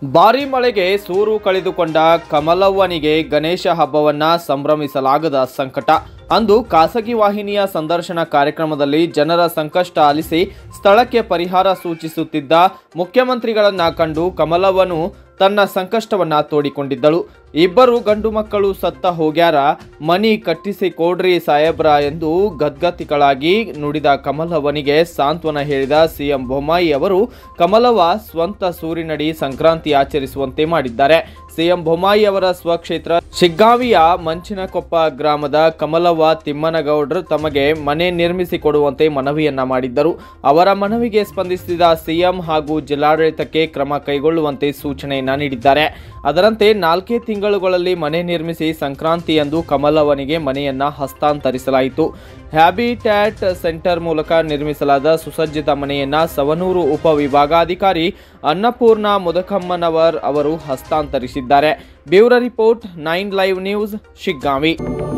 ಭಾರಿ ಮಳೆಗೆ ಸೂರು ಕಳೆದುಕೊಂಡ ಕಮಲವ್ವನಿಗೆ ಗಣೇಶ ಹಬ್ಬವನ್ನ ಸಂಭ್ರಮಿಸಲಾಗದ ಸಂಕಟ ಅಂದು ಖಾಸಗಿ ವಾಹಿನಿಯ ಸಂದರ್ಶನ ಕಾರ್ಯಕ್ರಮದಲ್ಲಿ ಜನರ ಸಂಕಷ್ಟ ಆಲಿಸಿ ಸ್ಥಳಕ್ಕೆ ಪರಿಹಾರ ಸೂಚಿಸುತ್ತಿದ್ದ ಮುಖ್ಯಮಂತ್ರಿಗಳನ್ನ ಕಂಡು ಕಮಲವ್ವನು ತನ್ನ ಸಂಕಷ್ಟವನ್ನ ತೋಡಿಕೊಂಡಿದ್ದಳು ಇಬ್ಬರು ಗಂಡು ಮಕ್ಕಳು ಸತ್ತ ಹೋಗ್ಯಾರ ಮನಿ ಕಟ್ಟಿಸಿ ಕೊಡ್ರಿ ಸಾಹೇಬ್ರ ಎಂದು ಗದ್ಗತಿಗಳಾಗಿ ನುಡಿದ ಕಮಲವ್ವನಿಗೆ ಸಾಂತ್ವನ ಹೇಳಿದ ಸಿಎಂ ಬೊಮ್ಮಾಯಿ ಅವರು ಕಮಲವ್ವ ಸ್ವಂತ ಸೂರಿನಡಿ ಸಂಕ್ರಾಂತಿ ಆಚರಿಸುವಂತೆ ಮಾಡಿದ್ದಾರೆ ಸಿಎಂ ಬೊಮ್ಮಾಯಿ ಅವರ ಸ್ವಕ್ಷೇತ್ರ ಶಿಗ್ಗಾವಿಯ ಮಂಚಿನಕೊಪ್ಪ ಗ್ರಾಮದ ಕಮಲವ್ವ ತಿಮ್ಮನಗೌಡರು ತಮಗೆ ಮನೆ ನಿರ್ಮಿಸಿ ಕೊಡುವಂತೆ ಮನವಿಯನ್ನ ಮಾಡಿದ್ದರು ಅವರ ಮನವಿಗೆ ಸ್ಪಂದಿಸಿದ ಸಿಎಂ ಹಾಗೂ ಜಿಲ್ಲಾಡಳಿತಕ್ಕೆ ಕ್ರಮ ಕೈಗೊಳ್ಳುವಂತೆ ಸೂಚನೆಯನ್ನ ನೀಡಿದ್ದಾರೆ ಅದರಂತೆ ನಾಲ್ಕೇ ತಿಂಗಳುಗಳಲ್ಲಿ ಮನೆ ನಿರ್ಮಿಸಿ ಸಂಕ್ರಾಂತಿಯಂದು ಕಮಲವ್ವನಿಗೆ ಮನೆಯನ್ನ ಹಸ್ತಾಂತರಿಸಲಾಯಿತು ಹ್ಯಾಬಿಟ್ಯಾಟ್ ಸೆಂಟರ್ ಮೂಲಕ ನಿರ್ಮಿಸಲಾದ ಸುಸಜ್ಜಿತ ಮನೆಯನ್ನ ಸವನೂರು ಉಪವಿಭಾಗಾಧಿಕಾರಿ ಅನ್ನಪೂರ್ಣ ಮುದಕಮ್ಮನವರ್ ಅವರು ಹಸ್ತಾಂತರಿಸಿದ್ದಾರೆ bureau report nine live news Shiggavi